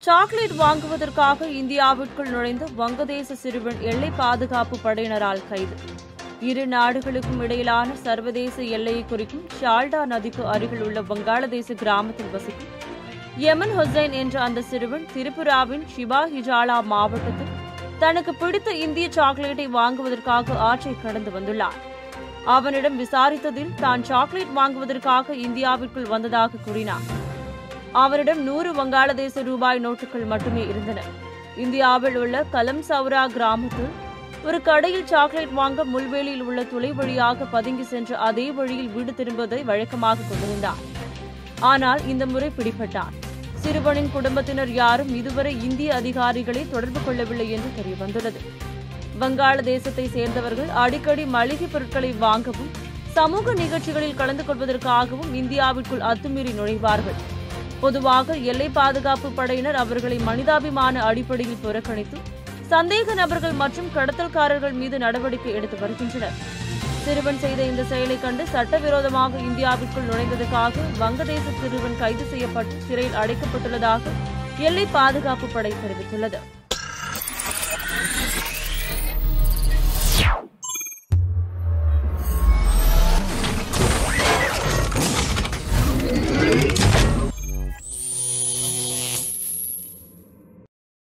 chocolate வாங்குவதற்காக இந்தியாவிற்குள் நுழைந்த வங்கதேச சிறுவன் எல்லை பாதுகாப்பு படையினரால் கைது இரு நாடுகளுக்கும் இடையிலான சர்வதேச எல்லையை குறிக்கும் ஷால்டா நதிக்கு அருகில் உள்ள வங்காளதேச கிராமத்தில் வசிக்கும் யமன் ஹுசைன் என்ற அந்த சிறுவன் திரிபுராவின் ஷிபா ஹிஜாலா மாவட்டத்தில் தனக்கு பிடித்த இந்திய சாக்லேட்டை வாங்குவதற்காக ஆற்றை கடந்து வந்துள்ளார் அவனிடம் விசாரித்ததில் தான் சாக்லேட் வாங்குவதற்காக இந்தியாவிற்குள் வந்ததாக கூறினார் அவரிடம் நூறு வங்காளதேச ரூபாய் நோட்டுகள் மட்டுமே இருந்தன இந்தியாவில் உள்ள கலம் சௌரா கிராமத்தில் ஒரு கடையில் சாக்லேட் வாங்க முள்வேலியில் உள்ள துளை வழியாக பதுங்கி சென்று அதே வழியில் வீடு திரும்புவதை வழக்கமாக கொண்டிருந்தார் ஆனால் இந்த முறை பிடிபட்டார் சிறுவனின் குடும்பத்தினர் யாரும் இதுவரை இந்திய அதிகாரிகளை தொடர்பு கொள்ளவில்லை என்று தெரியவந்துள்ளது வங்காளதேசத்தை சேர்ந்தவர்கள் அடிக்கடி மளிகை பொருட்களை வாங்கவும் சமூக நிகழ்ச்சிகளில் கலந்து கொள்வதற்காகவும் இந்தியாவிற்குள் அத்துமீறி நுழைவார்கள் பொதுவாக எல்லை பாதுகாப்பு படையினர் அவர்களை மனிதாபிமான அடிப்படையில் புறக்கணித்து சந்தேக நபர்கள் மற்றும் கடத்தல்காரர்கள் மீது நடவடிக்கை எடுத்து வருகின்றனர் சிறுவன் செய்த இந்த செயலை கண்டு சட்டவிரோதமாக இந்தியாவிற்குள் நுழைந்ததற்காக வங்கதேச சிறுவன் கைது செய்யப்பட்டு சிறையில் அடைக்கப்பட்டுள்ளதாக எல்லை பாதுகாப்பு படை தெரிவித்துள்ளது